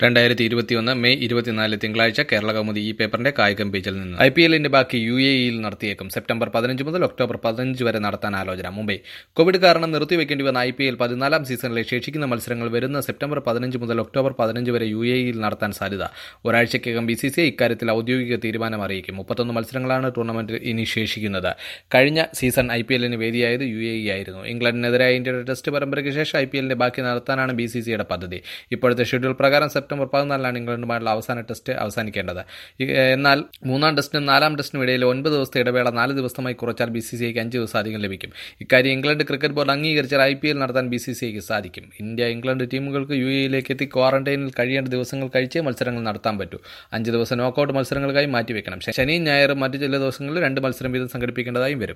രണ്ടായിരത്തി ഇരുപത്തിയൊന്ന് മെയ് ഇരുപത്തിനാല് തിങ്കളാഴ്ച കേരള കൗമുദി ഈ പേപ്പറിന്റെ കായികം പേജിൽ നിന്ന് ഐ പി എല്ലിന്റെ ബാക്കി യു എ ഇയിൽ നടത്തിയേക്കും സെപ്റ്റംബർ പതിനഞ്ച് മുതൽ ഒക്ടോബർ പതിനഞ്ച് വരെ നടത്താൻ ആലോചന മുംബൈ കോവിഡ് കാരണം നിർത്തിവെക്കേണ്ടി വന്ന ഐ പി എൽ പതിനാലാം സീസണിലെ ശേഷിക്കുന്ന മത്സരങ്ങൾ വരുന്ന സെപ്റ്റംബർ പതിനഞ്ച് മുതൽ ഒക്ടോബർ പതിനഞ്ച് വരെ യു എ ഇയിൽ നടത്താൻ സാധ്യത ഒരാഴ്ചയ്ക്കകം ബി സി സി ഇക്കാര്യത്തിൽ ഔദ്യോഗിക തീരുമാനം അറിയിക്കും മുപ്പത്തൊന്ന് മത്സരങ്ങളാണ് ടൂർണമെന്റിൽ ഇനി ശേഷിക്കുന്നത് കഴിഞ്ഞ സീസൺ ഐ പി എല്ലിന് വേദിയായത് യു എ ഇ ആയിരുന്നു ഇംഗ്ലണ്ടിനെതിരായ ഇന്ത്യയുടെ ടെസ്റ്റ് പരമ്പരയ്ക്ക് ശേഷം ഐ പി എല്ലിന്റെ ബാക്കി നടത്താനാണ് ബി സി സിയുടെ പദ്ധതി ഇപ്പോഴത്തെ ഷെഡ്യൂൾ പ്രകാരം സെപ്റ്റംബർ പതിനാലിനാണ് ഇംഗ്ലണ്ടുമായുള്ള അവസാന ടെസ്റ്റ് അവസാനിക്കേണ്ടത് ഈ- എന്നാൽ മൂന്നാം ടെസ്റ്റിനും നാലാം ടെസ്റ്റിനും ഇടയിൽ ഒൻപത് ദിവസത്തെ ഇടവേള നാല് ദിവസമായി കുറച്ചാൽ ബി സി സി ഐക്ക് അഞ്ച് ദിവസം അധികം ലഭിക്കും ഇക്കാര്യം ഇംഗ്ലണ്ട് ക്രിക്കറ്റ് ബോർഡ് അംഗീകരിച്ചാൽ ഐ പി എൽ നടത്താൻ ബി സി സി ഐക്ക് സാധിക്കും ഇന്ത്യ ഇംഗ്ലണ്ട് ടീമുകൾക്ക് യു എയിലേക്ക് എത്തി ക്വാറന്റൈനിൽ കഴിയേണ്ട ദിവസങ്ങൾ കഴിച്ചേ മത്സരങ്ങൾ നടത്താൻ പറ്റൂ അഞ്ച് ദിവസം നോക്കൌട്ട് മത്സരങ്ങൾക്കായി മാറ്റിവെക്കണം ശനിയും ഞായറും മറ്റു ചില ദിവസങ്ങളിൽ രണ്ട് മത്സരം വീതം സംഘടിപ്പിക്കേണ്ടതായും വരും